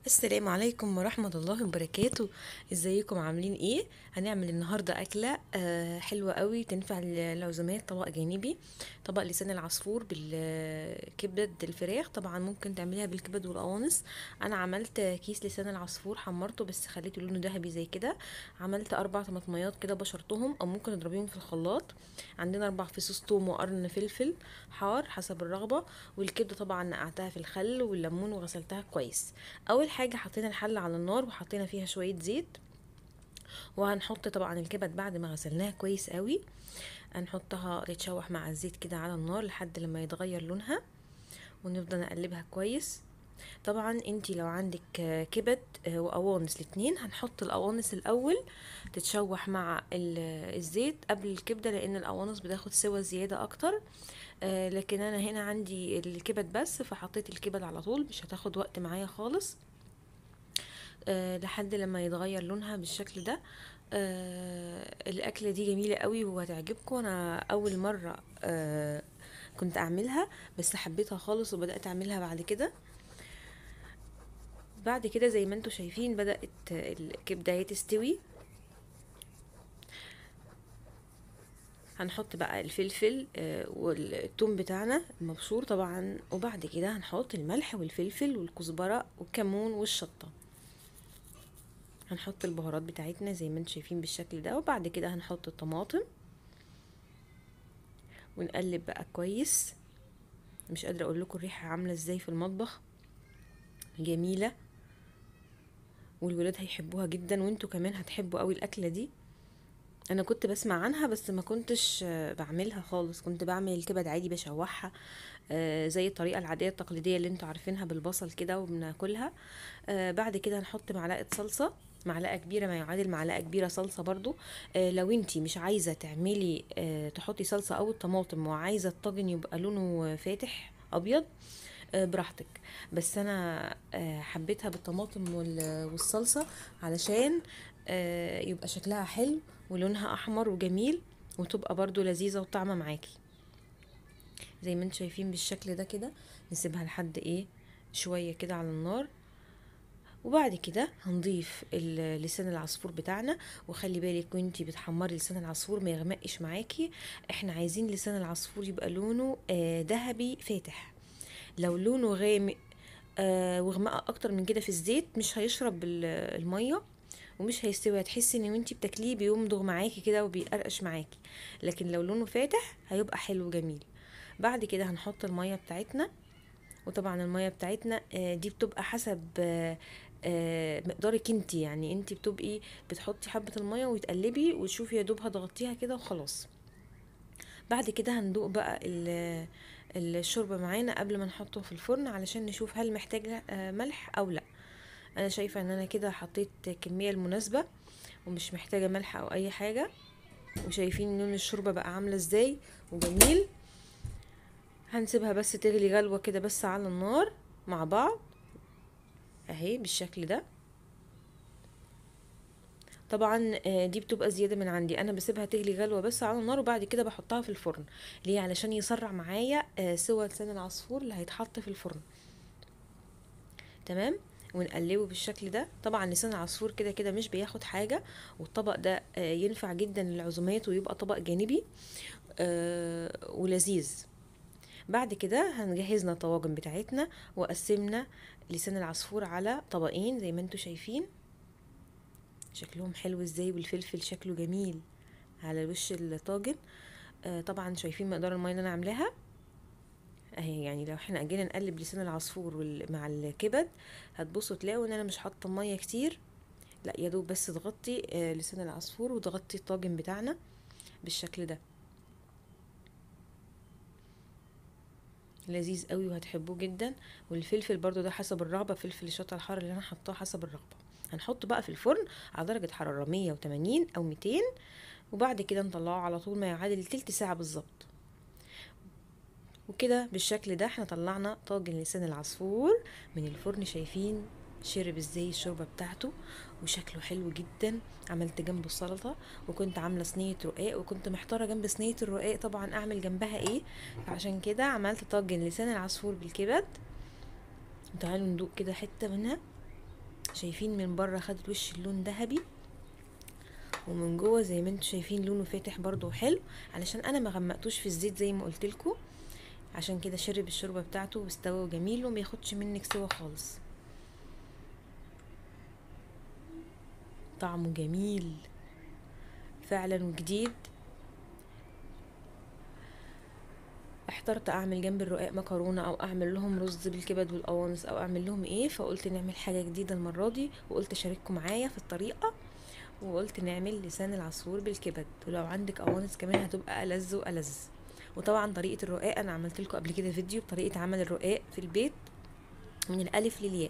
السلام عليكم ورحمة الله وبركاته ازيكم عاملين ايه هنعمل النهاردة اكلة آه حلوة قوي تنفع للعزومات طبق جانبي طبق لسان العصفور بالكبدة الفراخ طبعا ممكن تعمليها بالكبد والقوانص انا عملت كيس لسان العصفور حمرته بس خليته لونه ذهبي زي كده عملت اربع طماطميات كده بشرتهم او ممكن تضربيهم في الخلاط عندنا اربع فصوص توم وقرن فلفل حار حسب الرغبة والكبدة طبعا نقعتها في الخل والليمون وغسلتها كويس اول حاجه حطينا الحله على النار وحطينا فيها شويه زيت وهنحط طبعا الكبد بعد ما غسلناها كويس قوي هنحطها تتشوح مع الزيت كده على النار لحد لما يتغير لونها ونفضل نقلبها كويس طبعا انتي لو عندك كبد وقوانص الاتنين هنحط القوانص الاول تتشوح مع الزيت قبل الكبده لان القوانص بتاخد سوا زياده اكتر لكن انا هنا عندي الكبد بس فحطيت الكبد على طول مش هتاخد وقت معايا خالص أه لحد لما يتغير لونها بالشكل ده أه الاكله دي جميله قوي وهتعجبكم انا اول مره أه كنت اعملها بس حبيتها خالص وبدات اعملها بعد كده بعد كده زي ما انتم شايفين بدات الكبده تستوي هنحط بقى الفلفل والثوم بتاعنا المبشور طبعا وبعد كده هنحط الملح والفلفل والكزبره والكمون والشطه هنحط البهارات بتاعتنا زي ما انتم شايفين بالشكل ده وبعد كده هنحط الطماطم ونقلب بقى كويس مش قادره اقول لكم الريحه عامله ازاي في المطبخ جميله والولاد هيحبوها جدا وانتوا كمان هتحبوا قوي الاكله دي انا كنت بسمع عنها بس ما كنتش بعملها خالص كنت بعمل الكبد عادي بشوحها زي الطريقه العاديه التقليديه اللي انتوا عارفينها بالبصل كده وبناكلها بعد كده هنحط معلقه صلصه معلقه كبيره ما يعادل معلقه كبيره صلصه برضو لو انتي مش عايزه تعملي تحطي صلصه او الطماطم وعايزه الطاجن يبقى لونه فاتح ابيض براحتك بس انا حبيتها بالطماطم والصلصه علشان يبقى شكلها حلو ولونها احمر وجميل وتبقى برضو لذيذه وطعمه معاكي زي ما انتم شايفين بالشكل ده كده نسيبها لحد ايه شويه كده على النار وبعد كده هنضيف لسان العصفور بتاعنا وخلي بالك وانتي بتحمري لسان العصفور ما يغمقش معاكي احنا عايزين لسان العصفور يبقى لونه ذهبي فاتح لو لونه غامق آه وغمقه اكتر من كده في الزيت مش هيشرب الميه ومش هيستوي هتحسي ان وانتي بتاكليه بيمضغ معاكي كده وبيقرقش معاكي لكن لو لونه فاتح هيبقى حلو جميل بعد كده هنحط الميه بتاعتنا وطبعا الميه بتاعتنا آه دي بتبقى حسب آه مقدارك انتي يعني انتي بتبقي بتحطي حبه الميه وتقلبي وتشوفي يا دوب هتغطيها كده وخلاص بعد كده هندوق بقى الشوربه معانا قبل ما نحطه في الفرن علشان نشوف هل محتاج ملح او لا انا شايفه ان انا كده حطيت الكميه المناسبه ومش محتاجه ملح او اي حاجه وشايفين لون الشوربه بقى عامله ازاي وجميل هنسيبها بس تغلي غلوه كده بس على النار مع بعض اهي بالشكل ده طبعا دي بتبقى زياده من عندي انا بسيبها تغلي غلوه بس على النار وبعد كده بحطها في الفرن ليه علشان يسرع معايا سوى لسان العصفور اللي هيتحط في الفرن تمام ونقلبه بالشكل ده طبعا لسان العصفور كده كده مش بياخد حاجه والطبق ده ينفع جدا للعزومات ويبقى طبق جانبي ولذيذ بعد كده هنجهزنا الطواجن بتاعتنا وقسمنا لسان العصفور على طبقين زي ما انتم شايفين شكلهم حلو ازاي والفلفل شكله جميل على وش الطاجن آه طبعا شايفين مقدار الميه اللي انا عاملاها اهي يعني لو احنا جينا نقلب لسان العصفور مع الكبد هتبصوا تلاقوا ان انا مش حاطه ميه كتير لا يا دوب بس تغطي آه لسان العصفور وتغطي الطاجن بتاعنا بالشكل ده لذيذ قوي وهتحبوه جدا والفلفل برضو ده حسب الرغبه فلفل الشطه الحار اللي انا حطاه حسب الرغبه هنحطه بقى في الفرن على درجه حراره 180 او 200 وبعد كده نطلعه على طول ما يعادل تلت ساعه بالظبط وكده بالشكل ده احنا طلعنا طاجن لسان العصفور من الفرن شايفين شرب ازاي الشوربه بتاعته وشكله حلو جدا عملت جنبه السلطه وكنت عامله صينيه رقاق وكنت محتاره جنب صينيه الرقاق طبعا اعمل جنبها ايه عشان كده عملت طاجن لسان العصفور بالكبد تعالوا ندوق كده حته منها شايفين من بره خدت وش اللون ذهبي ومن جوه زي ما انتم شايفين لونه فاتح برضو حلو علشان انا ما غمقتوش في الزيت زي ما قلت لكم عشان كده شرب الشوربه بتاعته واستوى جميل وما ياخدش منك سوا خالص طعمه جميل فعلا وجديد احترت اعمل جنب الرقاق مكرونه او اعمل لهم رز بالكبد والقوانص او اعمل لهم ايه فقلت نعمل حاجه جديده المره دي وقلت اشارككم معايا في الطريقه وقلت نعمل لسان العصفور بالكبد ولو عندك قوانص كمان هتبقى ألذ وألذ وطبعا طريقه الرقاق انا عملت لكم قبل كده فيديو بطريقه عمل الرقاق في البيت من الالف للياء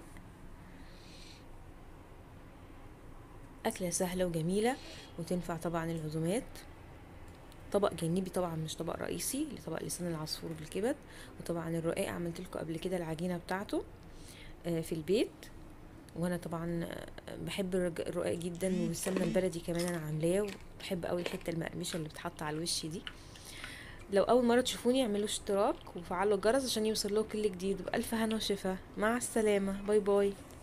اكله سهله وجميله وتنفع طبعا العزومات طبق جانبي طبعا مش طبق رئيسي لطبق لسان العصفور بالكبد وطبعا الرقاق عملت لكم قبل كده العجينه بتاعته في البيت وانا طبعا بحب الرقاق جدا والسمنه البلدي كمان انا عاملاه وبحب قوي الحته المقرمشه اللي بتحط على الوش دي لو اول مره تشوفوني اعملوا اشتراك وفعلوا الجرس عشان يوصل لكم كل جديد وبالف هنا وشفا مع السلامه باي باي